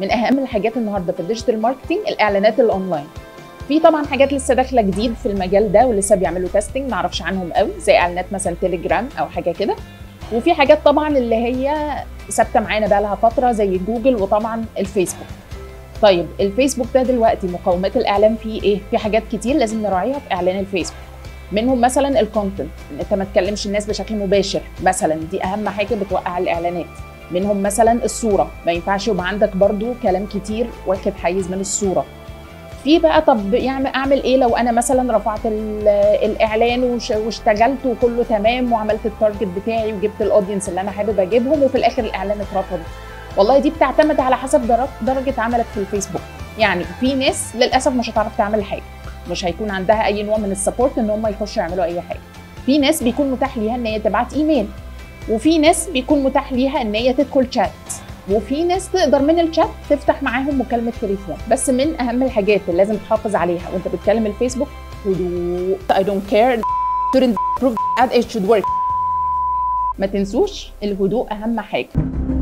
من اهم الحاجات النهارده في الديجيتال ماركتنج الاعلانات الاونلاين في طبعا حاجات لسه داخله جديد في المجال ده ولسه بيعملوا تيستنج ما اعرفش عنهم قوي زي اعلانات مثلا تليجرام او حاجه كده وفي حاجات طبعا اللي هي ثابته معانا بقى لها فتره زي جوجل وطبعا الفيسبوك طيب الفيسبوك ده دلوقتي مقومات الاعلان فيه ايه في حاجات كتير لازم نراعيها في اعلان الفيسبوك منهم مثلا الكونتنت ان انت ما تكلمش الناس بشكل مباشر مثلا دي اهم حاجه بتوقع الاعلانات منهم مثلا الصوره ما ينفعش يبقى عندك برضو كلام كتير واخد حيز من الصوره في بقى طب يعني اعمل ايه لو انا مثلا رفعت الاعلان واشتغلت وكله تمام وعملت التارجت بتاعي وجبت الاودينس اللي انا حابب اجيبهم وفي الاخر الاعلان اترفض والله دي بتعتمد على حسب درجه عملك في الفيسبوك يعني في ناس للاسف مش هتعرف تعمل حاجه مش هيكون عندها اي نوع من السبورت ان هم يخشوا يعملوا اي حاجه في ناس بيكون متاح ليها ان هي تبعت ايميل وفي ناس بيكون متاح ليها ان هي تدخل شات وفي ناس تقدر من الشات تفتح معاهم مكالمه تليفون بس من اهم الحاجات اللي لازم تحافظ عليها وانت بتكلم الفيسبوك هدوء I don't care shouldn't prove ad it should work ما تنسوش الهدوء اهم حاجه